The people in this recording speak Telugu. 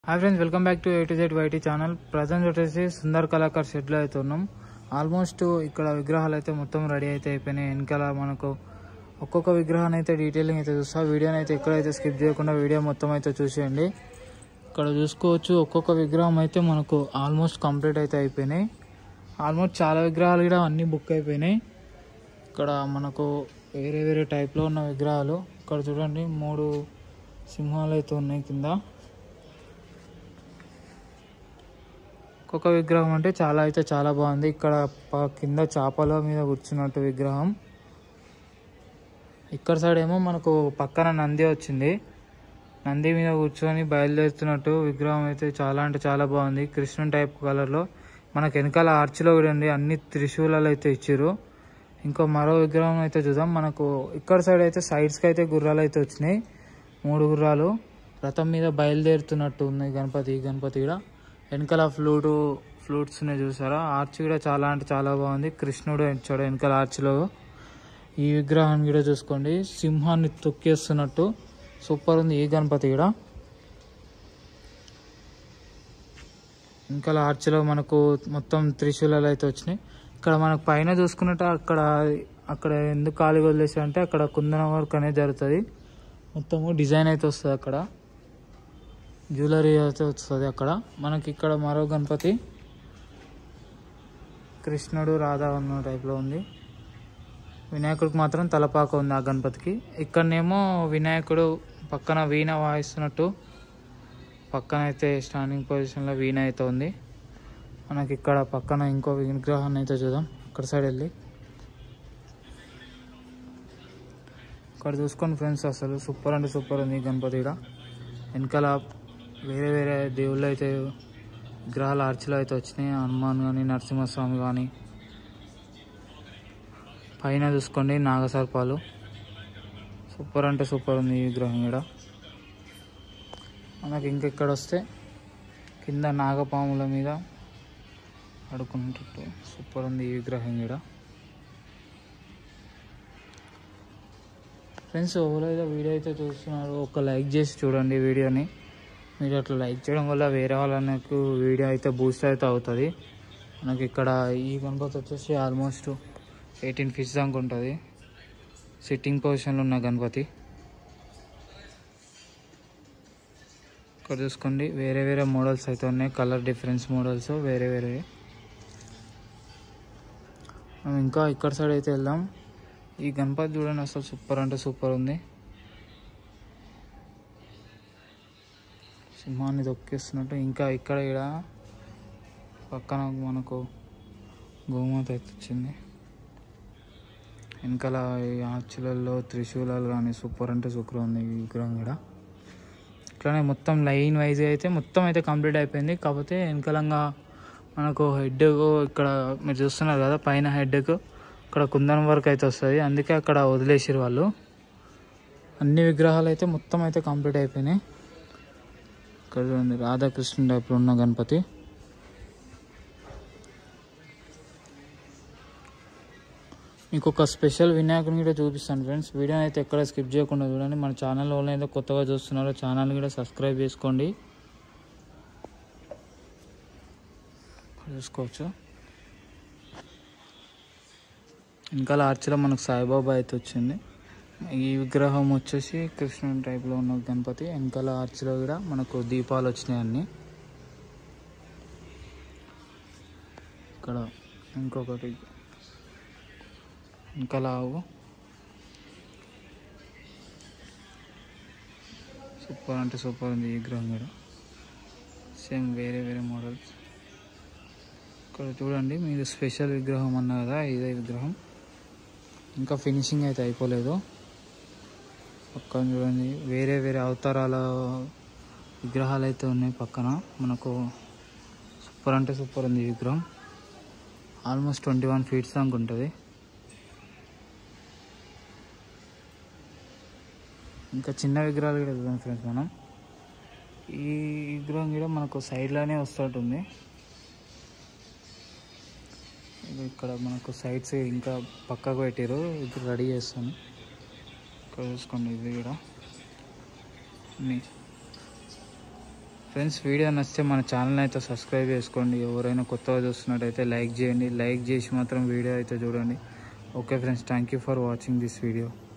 hi friends welcome back to A to Z YT channel present వచ్చేసి సుందర్ కళాకార్ షెడ్లో అయితే ఉన్నాం ఆల్మోస్ట్ ఇక్కడ విగ్రహాలు అయితే మొత్తం రెడీ అయితే అయిపోయినాయి వెనకాల మనకు ఒక్కొక్క విగ్రహాన్ని అయితే డీటెయిలింగ్ అయితే చూస్తా వీడియోని అయితే ఎక్కడైతే స్కిప్ చేయకుండా వీడియో మొత్తం అయితే చూసేయండి ఇక్కడ చూసుకోవచ్చు ఒక్కొక్క విగ్రహం అయితే మనకు ఆల్మోస్ట్ కంప్లీట్ అయితే అయిపోయినాయి ఆల్మోస్ట్ చాలా విగ్రహాలు కూడా అన్నీ బుక్ అయిపోయినాయి ఇక్కడ మనకు వేరే వేరే టైప్లో ఉన్న విగ్రహాలు ఇక్కడ చూడండి మూడు సింహాలు అయితే ఉన్నాయి కింద ఒక్కొక్క విగ్రహం అంటే చాలా అయితే చాలా బాగుంది ఇక్కడ ప- కింద చేపల మీద కూర్చున్నట్టు విగ్రహం ఇక్కడ సైడ్ ఏమో మనకు పక్కన నంది వచ్చింది నంది మీద కూర్చొని బయలుదేరుతున్నట్టు విగ్రహం అయితే చాలా అంటే చాలా బాగుంది కృష్ణుని టైప్ కలర్లో మనకు వెనకాల ఆర్చిలో కూడా ఉంది అన్ని త్రిశూలాలు అయితే ఇచ్చారు ఇంకో మరో విగ్రహం అయితే చూద్దాం మనకు ఇక్కడ సైడ్ అయితే సైడ్స్కి అయితే గుర్రాలు అయితే వచ్చినాయి మూడు గుర్రాలు రథం మీద బయలుదేరుతున్నట్టు ఉంది గణపతి గణపతి కూడా వెనకాల ఫ్లూట్ ఫ్లూట్స్ ఉన్నాయి చూసారా ఆర్చ్ కూడా చాలా అంటే చాలా బాగుంది కృష్ణుడు ఇచ్చాడు వెనకాల ఆర్చ్లో ఈ విగ్రహాన్ని కూడా చూసుకోండి సింహాన్ని తొక్కేస్తున్నట్టు సూపర్ ఉంది ఈ గణపతి కూడా వెనకాల ఆర్చ్లో మనకు మొత్తం త్రిశూలాలు అయితే వచ్చినాయి ఇక్కడ మనకు పైన చూసుకున్నట్టు అక్కడ అక్కడ ఎందుకు ఖాళీ వదిలేసి అంటే అక్కడ కుందన వర్క్ అనేది జరుగుతుంది మొత్తము డిజైన్ అయితే వస్తుంది అక్కడ జ్యువెలరీ అయితే వస్తుంది అక్కడ మనకి ఇక్కడ మరో గణపతి కృష్ణుడు రాధా ఉన్న టైప్లో ఉంది వినాయకుడికి మాత్రం తలపాక ఉంది ఆ గణపతికి ఇక్కడనేమో వినాయకుడు పక్కన వీణ వాయిస్తున్నట్టు పక్కన అయితే స్టాండింగ్ పొజిషన్లో వీణ అయితే ఉంది మనకి ఇక్కడ పక్కన ఇంకో విగ్రహాన్ని అయితే చూద్దాం అక్కడ సైడ్ వెళ్ళి ఇక్కడ చూసుకోండి ఫ్రెండ్స్ అసలు సూపర్ అంటే సూపర్ ఉంది ఈ గణపతి కూడా వెనకాల వేరే వేరే దేవుళ్ళు అయితే విగ్రహాల ఆర్చిలో అయితే వచ్చినాయి హనుమాన్ కానీ నరసింహస్వామి కానీ పైన చూసుకోండి నాగసర్పాలు సూపర్ అంటే సూపర్ ఉంది ఈ విగ్రహం కూడా మనకి ఇంకెక్కడ వస్తే కింద నాగపాముల మీద ఆడుకున్నట్టు సూపర్ ఉంది ఈ విగ్రహం కూడా ఫ్రెండ్స్ ఎవరైతే వీడియో అయితే చూస్తున్నారో ఒక లైక్ చేసి చూడండి వీడియోని మీరు అట్లా లైక్ చేయడం వల్ల వేరే వాళ్ళకు వీడియో అయితే బూస్ట్ అయితే అవుతుంది మనకి ఇక్కడ ఈ గణపతి వచ్చేసి ఆల్మోస్ట్ ఎయిటీన్ ఫీట్స్ దాకా ఉంటుంది సిట్టింగ్ పొజిషన్లో ఉన్న గణపతి ఇక్కడ చూసుకోండి వేరే వేరే మోడల్స్ అయితే ఉన్నాయి కలర్ డిఫరెన్స్ మోడల్స్ వేరే వేరే మనం ఇంకా ఇక్కడ సైడ్ అయితే వెళ్దాం ఈ గణపతి చూడండి అసలు సూపర్ అంటే సూపర్ ఉంది సింహాన్ని తొక్కేస్తున్నట్టు ఇంకా ఇక్కడ ఇక్కడ పక్కన మనకు గోమాత అయితే వచ్చింది వెనకాల ఈ ఆర్చులలో త్రిశూలాలు కానీ సూపర్ అంటే సూపర్ ఉంది ఈ విగ్రహం కూడా ఇట్లానే మొత్తం లైన్ వైజ్ అయితే మొత్తం అయితే కంప్లీట్ అయిపోయింది కాకపోతే వెనకాలంగా మనకు హెడ్ ఇక్కడ మీరు చూస్తున్నారు కదా పైన హెడ్కు ఇక్కడ కుందనం వరకు అయితే వస్తుంది అందుకే అక్కడ వదిలేసారు వాళ్ళు అన్ని విగ్రహాలు అయితే మొత్తం అయితే కంప్లీట్ అయిపోయినాయి ఇక్కడ చూడండి రాధాకృష్ణ టైప్లో ఉన్న గణపతి మీకు ఒక స్పెషల్ వినాయకుని కూడా చూపిస్తాను ఫ్రెండ్స్ వీడియోని అయితే ఎక్కడ స్కిప్ చేయకుండా చూడండి మన ఛానల్ వాళ్ళు అయితే కొత్తగా చూస్తున్నారో ఛానల్ కూడా సబ్స్క్రైబ్ చేసుకోండి చూసుకోవచ్చు వెనకాల ఆర్చిలో మనకు సాయిబాబా అయితే వచ్చింది ఈ విగ్రహం వచ్చేసి కృష్ణుని టైప్లో ఉన్న గణపతి వెనకాల ఆర్చిలో కూడా మనకు దీపాలు వచ్చినాయి అన్నీ ఇక్కడ ఇంకొకటి వెనకాల ఆవు సూపర్ అంటే సూపర్ ఉంది ఈ విగ్రహం కూడా సేమ్ వేరే వేరే మోడల్స్ ఇక్కడ చూడండి మీరు స్పెషల్ విగ్రహం అన్న కదా ఇదే విగ్రహం ఇంకా ఫినిషింగ్ అయితే అయిపోలేదు పక్కన చూడండి వేరే వేరే అవతారాల విగ్రహాలు అయితే ఉన్నాయి పక్కన మనకు సూపర్ అంటే సూపర్ ఉంది ఈ విగ్రహం ఆల్మోస్ట్ ట్వంటీ వన్ ఫీట్స్ దాకా ఉంటుంది ఇంకా చిన్న విగ్రహాలు కూడా చూద్దాం ఫ్రెండ్స్ మనం ఈ విగ్రహం కూడా మనకు సైడ్లోనే వస్తుంటుంది ఇది ఇక్కడ మనకు సైడ్స్ ఇంకా పక్కకు పెట్టారు ఇప్పుడు రెడీ చేస్తాను ఇక్కడ చూసుకోండి ఇది కూడా అన్నీ ఫ్రెండ్స్ వీడియో నచ్చితే మన ఛానల్ అయితే సబ్స్క్రైబ్ చేసుకోండి ఎవరైనా కొత్తగా చూస్తున్నట్టయితే లైక్ చేయండి లైక్ చేసి మాత్రం వీడియో అయితే చూడండి okay friends thank you for watching this video